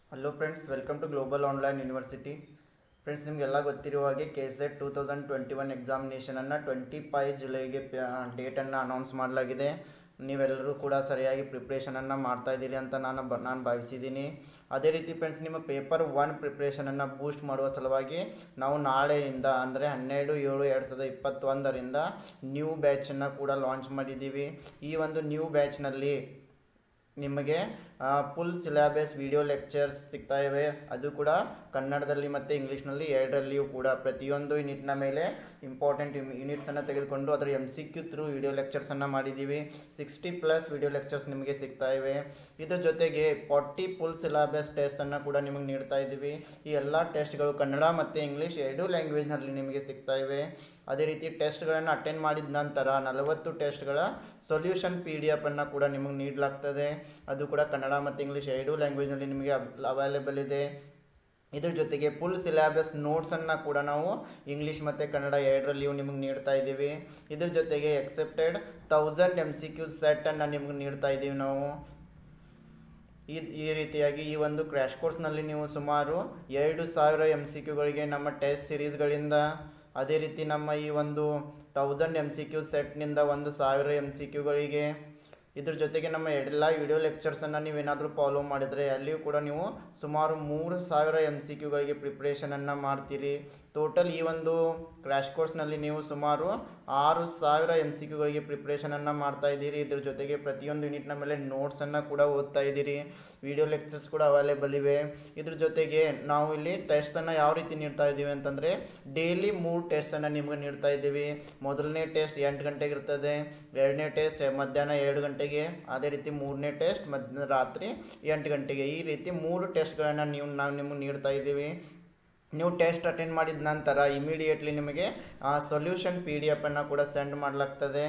hello friends welcome to global online university friends ನಿಮಗೆಲ್ಲ ಗೊತ್ತಿರುವ ಹಾಗೆ K set two thousand twenty one ಎಕ್ಸಾಮಿನೇಷನನ್ನು twenty five ಜುಲೈಗೆ ಡೇಟನ್ನು ಅನೌನ್ಸ್ ಮಾಡಲಾಗಿದೆ ನೀವೆಲ್ಲರೂ ಕೂಡ ಸರಿಯಾಗಿ ಪ್ರಿಪ್ರೇಷನನ್ನು ಮಾಡ್ತಾ ಇದ್ದೀರಿ ಅಂತ ನಾನು ಬ ನಾನು ಭಾವಿಸಿದ್ದೀನಿ ಅದೇ ರೀತಿ ಫ್ರೆಂಡ್ಸ್ ನಿಮ್ಮ ಪೇಪರ್ ಒನ್ ಪ್ರಿಪ್ರೇಷನನ್ನು ಬೂಸ್ಟ್ ಮಾಡುವ ಸಲುವಾಗಿ ನಾವು ನಾಳೆಯಿಂದ ಅಂದರೆ ಹನ್ನೆರಡು ಏಳು ಎರಡು ಸಾವಿರದ ಇಪ್ಪತ್ತೊಂದರಿಂದ ನ್ಯೂ ಬ್ಯಾಚನ್ನು ಕೂಡ ಲಾಂಚ್ ಮಾಡಿದ್ದೀವಿ ಈ ಒಂದು ನ್ಯೂ ಬ್ಯಾಚ್ನಲ್ಲಿ ನಿಮಗೆ ಫುಲ್ ಸಿಲೆಬಸ್ ವಿಡಿಯೋ ಲೆಕ್ಚರ್ಸ್ ಸಿಗ್ತಾ ಇವೆ ಅದು ಕೂಡ ಕನ್ನಡದಲ್ಲಿ ಮತ್ತು ಇಂಗ್ಲೀಷ್ನಲ್ಲಿ ಎರಡರಲ್ಲಿಯೂ ಕೂಡ ಪ್ರತಿಯೊಂದು ಯೂನಿಟ್ನ ಮೇಲೆ ಇಂಪಾರ್ಟೆಂಟ್ ಯೂನಿಟ್ಸನ್ನು ತೆಗೆದುಕೊಂಡು ಅದರ M C Q through video ಲೆಕ್ಚರ್ಸನ್ನು ಮಾಡಿದ್ದೀವಿ ಸಿಕ್ಸ್ಟಿ ಪ್ಲಸ್ ವಿಡಿಯೋ ಲೆಕ್ಚರ್ಸ್ ನಿಮಗೆ ಸಿಗ್ತಾ ಇವೆ ಇದ್ರ ಜೊತೆಗೆ ಫಾರ್ಟಿ ಫುಲ್ ಸಿಲೆಬಸ್ ಟೆಸ್ಟನ್ನು ಕೂಡ ನಿಮಗೆ ನೀಡ್ತಾ ಇದ್ದೀವಿ ಈ ಎಲ್ಲ ಟೆಸ್ಟ್ಗಳು ಕನ್ನಡ ಮತ್ತು ಇಂಗ್ಲೀಷ್ ಎರಡೂ ಲ್ಯಾಂಗ್ವೇಜ್ನಲ್ಲಿ ನಿಮಗೆ ಸಿಗ್ತಾ ಇವೆ ಅದೇ ರೀತಿ ಟೆಸ್ಟ್ಗಳನ್ನು ಅಟೆಂಡ್ ಮಾಡಿದ ನಂತರ ನಲವತ್ತು ಟೆಸ್ಟ್ಗಳ ಸೊಲ್ಯೂಷನ್ ಪಿ ಡಿ ಎಫನ್ನು ಕೂಡ ನಿಮಗೆ ನೀಡಲಾಗ್ತದೆ ಅದು ಕೂಡ ಕನ್ನಡ ಮತ್ತು ಇಂಗ್ಲೀಷ್ ಎರಡೂ ಲ್ಯಾಂಗ್ವೇಜ್ನಲ್ಲಿ ನಿಮಗೆ ಅವೈಲೇಬಲ್ ಇದೆ ಇದ್ರ ಜೊತೆಗೆ ಫುಲ್ ಸಿಲೆಬಸ್ ನೋಟ್ಸನ್ನು ಕೂಡ ನಾವು ಇಂಗ್ಲೀಷ್ ಮತ್ತು ಕನ್ನಡ ಎರಡರಲ್ಲಿಯೂ ನಿಮಗೆ ನೀಡ್ತಾ ಇದ್ದೀವಿ ಇದ್ರ ಜೊತೆಗೆ accepted thousand M C Q ಸೆಟ್ಟನ್ನು ನಿಮ್ಗೆ ನೀಡ್ತಾ ಇದ್ದೀವಿ ನಾವು ಈ ಈ ರೀತಿಯಾಗಿ ಈ ಒಂದು ಕ್ರ್ಯಾಶ್ ಕೋರ್ಸ್ನಲ್ಲಿ ನೀವು ಸುಮಾರು ಎರಡು ಸಾವಿರ ಎಮ್ ಸಿ ಕ್ಯೂಗಳಿಗೆ ನಮ್ಮ ಟೆಸ್ಟ್ ಸಿರೀಸ್ಗಳಿಂದ ಅದೇ ರೀತಿ ನಮ್ಮ ಈ ಒಂದು ತೌಸಂಡ್ ಎಮ್ ಸಿ ಕ್ಯೂ ಸೆಟ್ನಿಂದ ಒಂದು ಸಾವಿರ ಎಮ್ ಸಿ ಕ್ಯೂಗಳಿಗೆ ಇದ್ರ ಜೊತೆಗೆ ನಮ್ಮ ಎಲ್ಲ ವಿಡಿಯೋ ಲೆಕ್ಚರ್ಸನ್ನು ನೀವೇನಾದರೂ ಫಾಲೋ ಮಾಡಿದರೆ ಅಲ್ಲಿಯೂ ಕೂಡ ನೀವು ಸುಮಾರು ಮೂರು ಸಾವಿರ ಎಮ್ ಸಿ ಕ್ಯೂಗಳಿಗೆ ಪ್ರಿಪ್ರೇಷನನ್ನು ಮಾಡ್ತೀರಿ ಟೋಟಲ್ ಈ ಒಂದು ಕ್ರ್ಯಾಶ್ ಕೋರ್ಸ್ನಲ್ಲಿ ನೀವು ಸುಮಾರು ಆರು ಸಾವಿರ ಎಮ್ ಸಿ ಕ್ಯೂಗಳಿಗೆ ಪ್ರಿಪ್ರೇಷನನ್ನು ಮಾಡ್ತಾ ಇದ್ದೀರಿ ಇದ್ರ ಜೊತೆಗೆ ಪ್ರತಿಯೊಂದು ಯೂನಿಟ್ನ ಮೇಲೆ ನೋಟ್ಸನ್ನು ಕೂಡ ಓದ್ತಾ ಇದ್ದೀರಿ ವಿಡಿಯೋ ಲೆಕ್ಚರ್ಸ್ ಕೂಡ ಅವೈಲೇಬಲ್ ಇವೆ ಇದ್ರ ಜೊತೆಗೆ ನಾವು ಇಲ್ಲಿ ಟೆಸ್ಟನ್ನು ಯಾವ ರೀತಿ ನೀಡ್ತಾ ಇದ್ದೀವಿ ಅಂತಂದರೆ ಡೈಲಿ ಮೂರು ಟೆಸ್ಟನ್ನು ನಿಮ್ಗೆ ನೀಡ್ತಾ ಇದ್ದೀವಿ ಮೊದಲನೇ ಟೆಸ್ಟ್ ಎಂಟು ಗಂಟೆಗೆ ಇರ್ತದೆ ಎರಡನೇ ಟೆಸ್ಟ್ ಮಧ್ಯಾಹ್ನ ಎರಡು ಗಂಟೆಗೆ ಅದೇ ರೀತಿ ಮೂರನೇ ಟೆಸ್ಟ್ ಮಧ್ಯ ರಾತ್ರಿ ಎಂಟು ಗಂಟೆಗೆ ಈ ರೀತಿ ಮೂರು ಟೆಸ್ಟ್ಗಳನ್ನು ನೀವು ನಾವು ನಿಮಗೆ ನೀಡ್ತಾ ಇದ್ದೀವಿ ನೀವು ಟೆಸ್ಟ್ ಅಟೆಂಡ್ ಮಾಡಿದ ನಂತರ ಇಮಿಡಿಯೇಟ್ಲಿ ನಿಮಗೆ ಸೊಲ್ಯೂಷನ್ ಪಿ ಡಿ ಎಫನ್ನು ಕೂಡ ಸೆಂಡ್ ಮಾಡಲಾಗ್ತದೆ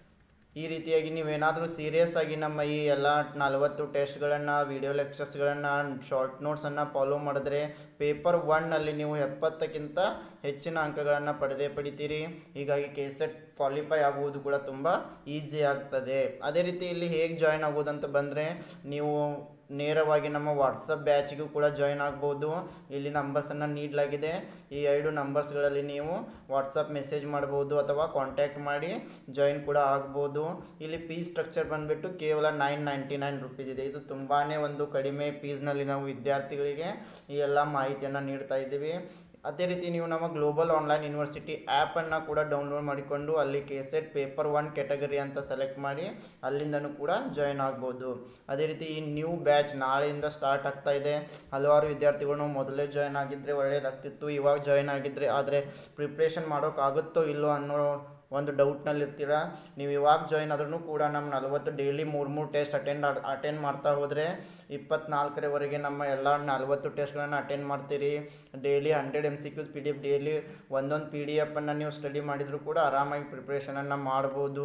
ಈ ರೀತಿಯಾಗಿ ನೀವೇನಾದರೂ ಸೀರಿಯಸ್ ಆಗಿ ನಮ್ಮ ಈ ಎಲ್ಲ ನಲವತ್ತು ಟೆಸ್ಟ್ಗಳನ್ನು ವಿಡಿಯೋ ಲೆಕ್ಚರ್ಸ್ಗಳನ್ನು ಶಾರ್ಟ್ ನೋಟ್ಸನ್ನು ಫಾಲೋ ಮಾಡಿದ್ರೆ ಪೇಪರ್ ಒನ್ನಲ್ಲಿ ನೀವು ಎಪ್ಪತ್ತಕ್ಕಿಂತ ಹೆಚ್ಚಿನ ಅಂಕಗಳನ್ನು ಪಡೆದೇ ಪಡಿತೀರಿ ಹೀಗಾಗಿ ಕೆ ಸೆಟ್ ಕ್ವಾಲಿಫೈ ಆಗುವುದು ಕೂಡ ತುಂಬ ಈಸಿ ಆಗ್ತದೆ ಅದೇ ರೀತಿ ಇಲ್ಲಿ ಹೇಗೆ ಜಾಯ್ನ್ ಆಗೋದಂತ ಬಂದರೆ ನೀವು ನೇರವಾಗಿ ನಮ್ಮ ವಾಟ್ಸಪ್ ಬ್ಯಾಚಿಗೂ ಕೂಡ ಜಾಯ್ನ್ ಆಗ್ಬೋದು ಇಲ್ಲಿ ನಂಬರ್ಸನ್ನು ನೀಡಲಾಗಿದೆ ಈ ಎರಡು ನಂಬರ್ಸ್ಗಳಲ್ಲಿ ನೀವು ವಾಟ್ಸಪ್ ಮೆಸೇಜ್ ಮಾಡ್ಬೋದು ಅಥವಾ ಕಾಂಟ್ಯಾಕ್ಟ್ ಮಾಡಿ ಜಾಯಿನ್ ಕೂಡ ಆಗ್ಬೋದು ಇಲ್ಲಿ ಫೀಸ್ ಸ್ಟ್ರಕ್ಚರ್ ಬಂದುಬಿಟ್ಟು ಕೇವಲ ನೈನ್ ನೈಂಟಿ ನೈನ್ ರುಪೀಸ್ ಇದೆ ಇದು ತುಂಬಾ ಒಂದು ಕಡಿಮೆ ಫೀಸ್ನಲ್ಲಿ ನಾವು ವಿದ್ಯಾರ್ಥಿಗಳಿಗೆ ಈ ಎಲ್ಲ ಮಾಹಿತಿಯನ್ನು ನೀಡ್ತಾ ಇದ್ದೀವಿ ಅದೇ ರೀತಿ ನೀವು ನಮ್ಮ ಗ್ಲೋಬಲ್ ಆನ್ಲೈನ್ ಯೂನಿವರ್ಸಿಟಿ ಆ್ಯಪನ್ನು ಕೂಡ ಡೌನ್ಲೋಡ್ ಮಾಡಿಕೊಂಡು ಅಲ್ಲಿ K set paper one category ಅಂತ ಸೆಲೆಕ್ಟ್ ಮಾಡಿ ಅಲ್ಲಿಂದನೂ ಕೂಡ ಜಾಯಿನ್ ಆಗ್ಬೋದು ಅದೇ ರೀತಿ ಈ ನ್ಯೂ ಬ್ಯಾಚ್ ನಾಳೆಯಿಂದ ಸ್ಟಾರ್ಟ್ ಆಗ್ತಾ ಇದೆ ಹಲವಾರು ವಿದ್ಯಾರ್ಥಿಗಳು ಮೊದಲೇ ಜಾಯ್ನ್ ಆಗಿದ್ದರೆ ಒಳ್ಳೆಯದಾಗ್ತಿತ್ತು ಇವಾಗ ಜಾಯ್ನ್ ಆಗಿದ್ದರೆ ಆದರೆ ಪ್ರಿಪ್ರೇಷನ್ ಮಾಡೋಕ್ಕಾಗುತ್ತೋ ಇಲ್ಲೋ ಅನ್ನೋ ಒಂದು ಡೌಟ್ನಲ್ಲಿ ಇರ್ತೀರ ನೀವು ಇವಾಗ ಜಾಯ್ನ್ ಆದ್ರೂ ಕೂಡ ನಮ್ಮ ನಲವತ್ತು ಡೈಲಿ ಮೂರು ಮೂರು ಟೆಸ್ಟ್ ಅಟೆಂಡ್ ಅಟೆಂಡ್ ಮಾಡ್ತಾ ಹೋದರೆ ಇಪ್ಪತ್ನಾಲ್ಕರವರೆಗೆ ನಮ್ಮ ಎಲ್ಲ ನಲವತ್ತು ಟೆಸ್ಟ್ಗಳನ್ನು ಅಟೆಂಡ್ ಮಾಡ್ತೀರಿ daily hundred M C Qs P D F daily ಒಂದೊಂದು ಪಿ ಡಿ ಎಫನ್ನು ನೀವು ಸ್ಟಡಿ ಮಾಡಿದರೂ ಕೂಡ ಆರಾಮಾಗಿ ಪ್ರಿಪ್ರೇಷನನ್ನು ಮಾಡ್ಬೋದು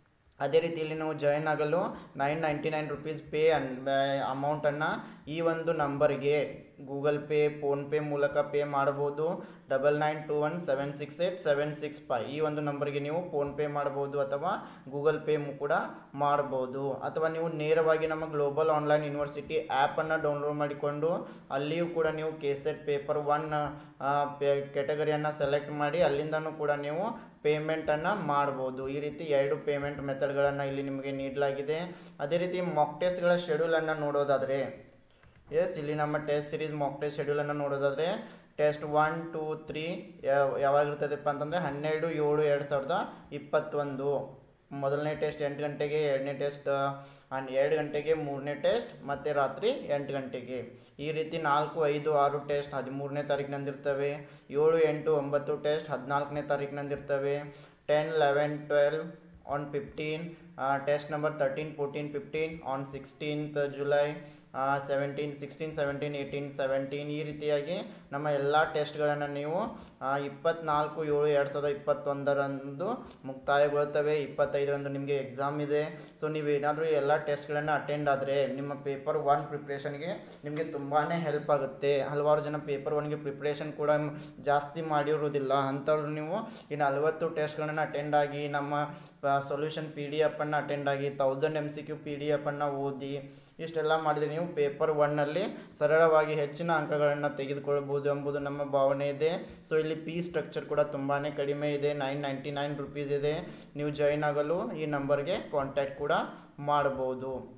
ಅದೇ ರೀತಿ ಇಲ್ಲಿ ನೀವು ಜಾಯಿನ್ ಆಗಲು nine ninety nine rupees pay an ಅಮೌಂಟನ್ನು ಈ ಒಂದು ನಂಬರ್ಗೆ ಗೂಗಲ್ ಪೇ ಫೋನ್ಪೇ ಮೂಲಕ ಪೇ ಮಾಡ್ಬೋದು double nine two one seven six eight seven six five ಈ ಒಂದು ನಂಬರ್ಗೆ ನೀವು ಫೋನ್ಪೇ ಮಾಡ್ಬೋದು ಅಥವಾ ಗೂಗಲ್ ಪೇ ಕೂಡ ಮಾಡ್ಬೋದು ಅಥವಾ ನೀವು ನೇರವಾಗಿ ನಮ್ಮ ಗ್ಲೋಬಲ್ ಆನ್ಲೈನ್ ಯೂನಿವರ್ಸಿಟಿ ಆ್ಯಪನ್ನು ಡೌನ್ಲೋಡ್ ಮಾಡಿಕೊಂಡು ಅಲ್ಲಿಯೂ ಕೂಡ ನೀವು ಕೆ ಸೆಟ್ ಪೇಪರ್ ಒನ್ ಕೆಟಗರಿಯನ್ನು ಸೆಲೆಕ್ಟ್ ಮಾಡಿ ಅಲ್ಲಿಂದನೂ ಕೂಡ ನೀವು ಪೇಮೆಂಟನ್ನು ಮಾಡ್ಬೋದು ಈ ರೀತಿ ಎರಡು ಪೇಮೆಂಟ್ ಮೆಥಡ್ಗಳನ್ನು ಇಲ್ಲಿ ನಿಮಗೆ ನೀಡಲಾಗಿದೆ ಅದೇ ರೀತಿ ಮಾಕ್ ಟೆಸ್ಟ್ಗಳ ಶೆಡ್ಯೂಲನ್ನು ನೋಡೋದಾದರೆ ಎಸ್ ಇಲ್ಲಿ ನಮ್ಮ ಟೆಸ್ಟ್ ಸಿರೀಸ್ ಮಾಕ್ ಟೆಸ್ಟ್ ಶೆಡ್ಯೂಲನ್ನು ನೋಡೋದಾದರೆ ಟೆಸ್ಟ್ ಒನ್ ಟೂ ತ್ರೀ ಯಾವಾಗಿರ್ತದಪ್ಪ ಅಂತಂದರೆ ಹನ್ನೆರಡು ಏಳು ಎರಡು ಸಾವಿರದ ಇಪ್ಪತ್ತೊಂದು ಮೊದಲನೇ ಟೆಸ್ಟ್ ಎಂಟು ಗಂಟೆಗೆ ಎರಡನೇ ಟೆಸ್ಟ್ ಎರಡು ಗಂಟೆಗೆ ಮೂರನೇ ಟೆಸ್ಟ್ ಮತ್ತು ರಾತ್ರಿ ಎಂಟು ಗಂಟೆಗೆ ಈ ರೀತಿ ನಾಲ್ಕು ಐದು ಆರು ಟೆಸ್ಟ್ ಹದಿಮೂರನೇ ತಾರೀಕಿನಂದಿರ್ತವೆ ಏಳು ಎಂಟು ಒಂಬತ್ತು ಟೆಸ್ಟ್ ಹದಿನಾಲ್ಕನೇ ತಾರೀಕಿನಂದಿರ್ತವೆ ten eleven twelve on fifteen test number thirteen fourteen fifteen on sixteenth July seventeen sixteen seventeen eighteen seventeen ಈ ರೀತಿಯಾಗಿ ನಮ್ಮ ಎಲ್ಲ ಟೆಸ್ಟ್ಗಳನ್ನು ನೀವು ಇಪ್ಪತ್ನಾಲ್ಕು ಏಳು ಎರಡು ಸಾವಿರದ ಇಪ್ಪತ್ತೊಂದರಂದು ಮುಕ್ತಾಯಗೊಳ್ತವೆ ಇಪ್ಪತ್ತೈದರಂದು ನಿಮಗೆ ಎಕ್ಸಾಮ್ ಇದೆ ಸೊ ನೀವು ಏನಾದರೂ ಎಲ್ಲ ಟೆಸ್ಟ್ಗಳನ್ನು ಅಟೆಂಡ್ ಆದರೆ ನಿಮ್ಮ ಪೇಪರ್ ಒನ್ ಪ್ರಿಪ್ರೇಷನ್ಗೆ ನಿಮಗೆ ತುಂಬಾ ಹೆಲ್ಪ್ ಆಗುತ್ತೆ ಹಲವಾರು ಜನ ಪೇಪರ್ ಒನ್ಗೆ ಪ್ರಿಪ್ರೇಷನ್ ಕೂಡ ಜಾಸ್ತಿ ಮಾಡಿರೋದಿಲ್ಲ ಅಂಥವ್ರು ನೀವು ಈ ನಲವತ್ತು ಟೆಸ್ಟ್ಗಳನ್ನು ಅಟೆಂಡ್ ಆಗಿ ನಮ್ಮ ಸೊಲ್ಯೂಷನ್ ಪಿ ಡಿ ಎಫನ್ನು ಅಟೆಂಡ್ ಆಗಿ thousand M C Q P D ಎಫನ್ನು ಓದಿ ಇಷ್ಟೆಲ್ಲ ಮಾಡಿದರೆ ನೀವು ಪೇಪರ್ ಒನ್ನಲ್ಲಿ ಸರಳವಾಗಿ ಹೆಚ್ಚಿನ ಅಂಕಗಳನ್ನು ತೆಗೆದುಕೊಳ್ಬೋದು ಎಂಬುದು ನಮ್ಮ ಭಾವನೆ ಇದೆ ಸೊ ಇಲ್ಲಿ ಫೀ ಸ್ಟ್ರಕ್ಚರ್ ಕೂಡ ತುಂಬಾ ಕಡಿಮೆ ಇದೆ ನೈನ್ ನೈಂಟಿ ನೈನ್ ರುಪೀಸ್ ಇದೆ ನೀವು ಜಾಯಿನ್ ಆಗಲು ಈ ನಂಬರ್ಗೆ ಕಾಂಟ್ಯಾಕ್ಟ್ ಕೂಡ ಮಾಡ್ಬೋದು